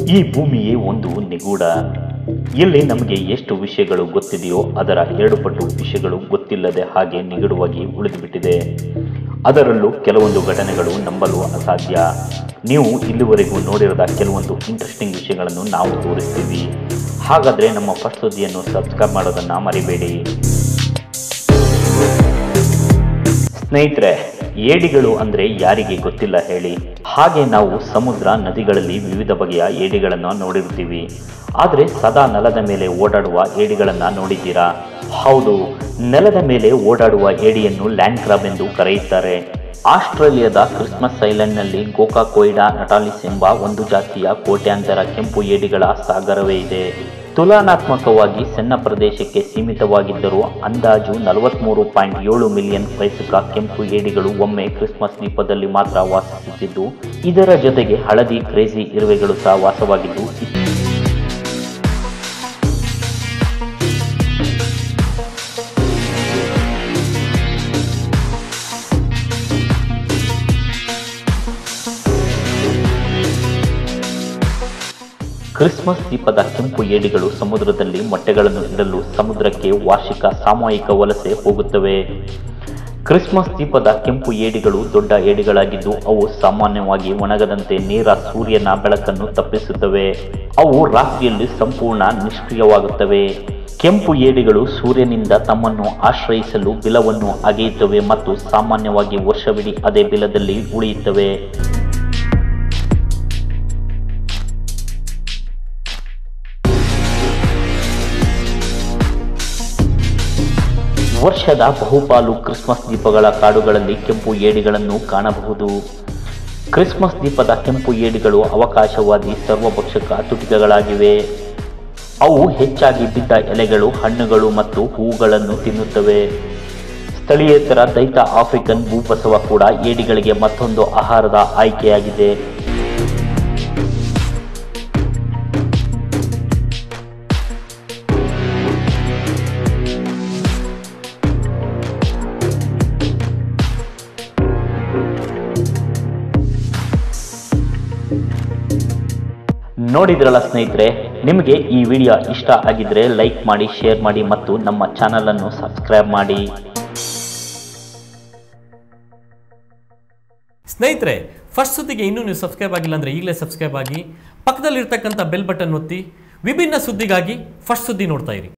ಈ ಭೂಮಿಯೇ ಒಂದು ನಿಗೂಢ ಇಲ್ಲಿ ನಮಗೆ ಎಷ್ಟು ವಿಷಯಗಳು ಗೊತ್ತಿದೆಯೋ ಅದರ ಎರಡು ಪಟ್ಟು ವಿಷಯಗಳು ಗೊತ್ತಿಲ್ಲದೆ ಹಾಗೆ ನಿಗೂಢವಾಗಿ ಉಳಿದುಬಿಟ್ಟಿದೆ ಅದರಲ್ಲೂ ಕೆಲವೊಂದು ಘಟನೆಗಳು ನಂಬಲು ಅಸಾಧ್ಯ ನೀವು ಇಲ್ಲಿವರೆಗೂ ನೋಡಿರದ ಕೆಲವೊಂದು ಇಂಟ್ರೆಸ್ಟಿಂಗ್ ವಿಷಯಗಳನ್ನು ನಾವು ತೋರಿಸ್ತೀವಿ ಹಾಗಾದರೆ ನಮ್ಮ ಫಸ್ಟ್ ಸುದ್ದಿಯನ್ನು ಸಬ್ಸ್ಕ್ರೈಬ್ ಮಾಡೋದನ್ನು ಮರಿಬೇಡಿ ಸ್ನೇಹಿತರೆ ಏಡಿಗಳು ಅಂದ್ರೆ ಯಾರಿಗೆ ಗೊತ್ತಿಲ್ಲ ಹೇಳಿ ಹಾಗೆ ನಾವು ಸಮುದ್ರ ನದಿಗಳಲ್ಲಿ ವಿವಿಧ ಬಗೆಯ ಏಡಿಗಳನ್ನು ನೋಡಿರ್ತೀವಿ ಆದರೆ ಸದಾ ನೆಲದ ಮೇಲೆ ಓಡಾಡುವ ಏಡಿಗಳನ್ನ ನೋಡಿದ್ದೀರಾ ಹೌದು ನೆಲದ ಮೇಲೆ ಓಡಾಡುವ ಏಡಿಯನ್ನು ಲ್ಯಾಂಡ್ ಕ್ರಾಬ್ ಎಂದು ಕರೆಯುತ್ತಾರೆ ಆಸ್ಟ್ರೇಲಿಯಾದ ಕ್ರಿಸ್ಮಸ್ ಐಲ್ಯಾಂಡ್ನಲ್ಲಿ ಗೋಕಾ ಕೊಯ್ಡಾ ನಟಾಲಿಸ್ ಎಂಬ ಒಂದು ಜಾತಿಯ ಕೋಟ್ಯಾಂತರ ಕೆಂಪು ಏಡಿಗಳ ಸಾಗರವೇ ಇದೆ ತುಲನಾತ್ಮಕವಾಗಿ ಸಣ್ಣ ಪ್ರದೇಶಕ್ಕೆ ಸೀಮಿತವಾಗಿದ್ದರೂ ಅಂದಾಜು ನಲವತ್ತ್ಮೂರು ಪಾಯಿಂಟ್ ಏಳು ಮಿಲಿಯನ್ ವಯಸ್ಸಿಕ ಕೆಂಪು ಏಡಿಗಳು ಒಮ್ಮೆ ಕ್ರಿಸ್ಮಸ್ ದ್ವೀಪದಲ್ಲಿ ಮಾತ್ರ ವಾಸಿಸುತ್ತಿದ್ದು ಇದರ ಜೊತೆಗೆ ಹಳದಿ ಕ್ರೇಜಿ ಇರುವೆಗಳು ಸಹ ವಾಸವಾಗಿದ್ದು ಕ್ರಿಸ್ಮಸ್ ದೀಪದ ಕೆಂಪು ಏಡಿಗಳು ಸಮುದ್ರದಲ್ಲಿ ಮೊಟ್ಟೆಗಳನ್ನು ಇಡಲು ಸಮುದ್ರಕ್ಕೆ ವಾರ್ಷಿಕ ಸಾಮೂಹಿಕ ವಲಸೆ ಹೋಗುತ್ತವೆ ಕ್ರಿಸ್ಮಸ್ ದೀಪದ ಕೆಂಪು ಏಡಿಗಳು ದೊಡ್ಡ ಏಡಿಗಳಾಗಿದ್ದು ಅವು ಸಾಮಾನ್ಯವಾಗಿ ಒಣಗದಂತೆ ನೇರ ಸೂರ್ಯನ ಬೆಳಕನ್ನು ತಪ್ಪಿಸುತ್ತವೆ ಅವು ರಾತ್ರಿಯಲ್ಲಿ ಸಂಪೂರ್ಣ ನಿಷ್ಕ್ರಿಯವಾಗುತ್ತವೆ ಕೆಂಪು ಏಡಿಗಳು ಸೂರ್ಯನಿಂದ ತಮ್ಮನ್ನು ಆಶ್ರಯಿಸಲು ಬಿಲವನ್ನು ಅಗೆಯುತ್ತವೆ ಮತ್ತು ಸಾಮಾನ್ಯವಾಗಿ ವರ್ಷವಿಡೀ ಅದೇ ಬಿಲದಲ್ಲಿ ಉಳಿಯುತ್ತವೆ ವರ್ಷದ ಬಹುಪಾಲು ಕ್ರಿಸ್ಮಸ್ ದೀಪಗಳ ಕಾಡುಗಳಲ್ಲಿ ಕೆಂಪು ಏಡಿಗಳನ್ನು ಕಾಣಬಹುದು ಕ್ರಿಸ್ಮಸ್ ದೀಪದ ಕೆಂಪು ಏಡಿಗಳು ಅವಕಾಶವಾದಿ ಸರ್ವಭಕ್ಷಕ ತುಟಿಕೆಗಳಾಗಿವೆ ಅವು ಹೆಚ್ಚಾಗಿ ಬಿದ್ದ ಎಲೆಗಳು ಹಣ್ಣುಗಳು ಮತ್ತು ಹೂವುಗಳನ್ನು ತಿನ್ನುತ್ತವೆ ಸ್ಥಳೀಯೇತರ ದೈತ ಆಫ್ರಿಕನ್ ಭೂಪಸವ ಕೂಡ ಏಡಿಗಳಿಗೆ ಮತ್ತೊಂದು ಆಹಾರದ ಆಯ್ಕೆಯಾಗಿದೆ ನೋಡಿದ್ರಲ್ಲ ಸ್ನೇಹಿತರೆ ನಿಮಗೆ ಈ ವಿಡಿಯೋ ಇಷ್ಟ ಆಗಿದ್ರೆ ಲೈಕ್ ಮಾಡಿ ಶೇರ್ ಮಾಡಿ ಮತ್ತು ನಮ್ಮ ಚಾನಲ್ ಅನ್ನು ಸಬ್ಸ್ಕ್ರೈಬ್ ಮಾಡಿ ಸ್ನೇಹಿತರೆ ಫಸ್ಟ್ ಸುದ್ದಿಗೆ ಇನ್ನೂ ನೀವು ಸಬ್ಸ್ಕ್ರೈಬ್ ಆಗಿಲ್ಲ ಅಂದರೆ ಈಗಲೇ ಸಬ್ಸ್ಕ್ರೈಬ್ ಆಗಿ ಪಕ್ಕದಲ್ಲಿರ್ತಕ್ಕಂಥ ಬೆಲ್ ಬಟನ್ ಒತ್ತಿ ವಿಭಿನ್ನ ಸುದ್ದಿಗಾಗಿ ಫಸ್ಟ್ ಸುದ್ದಿ ನೋಡ್ತಾ ಇರಿ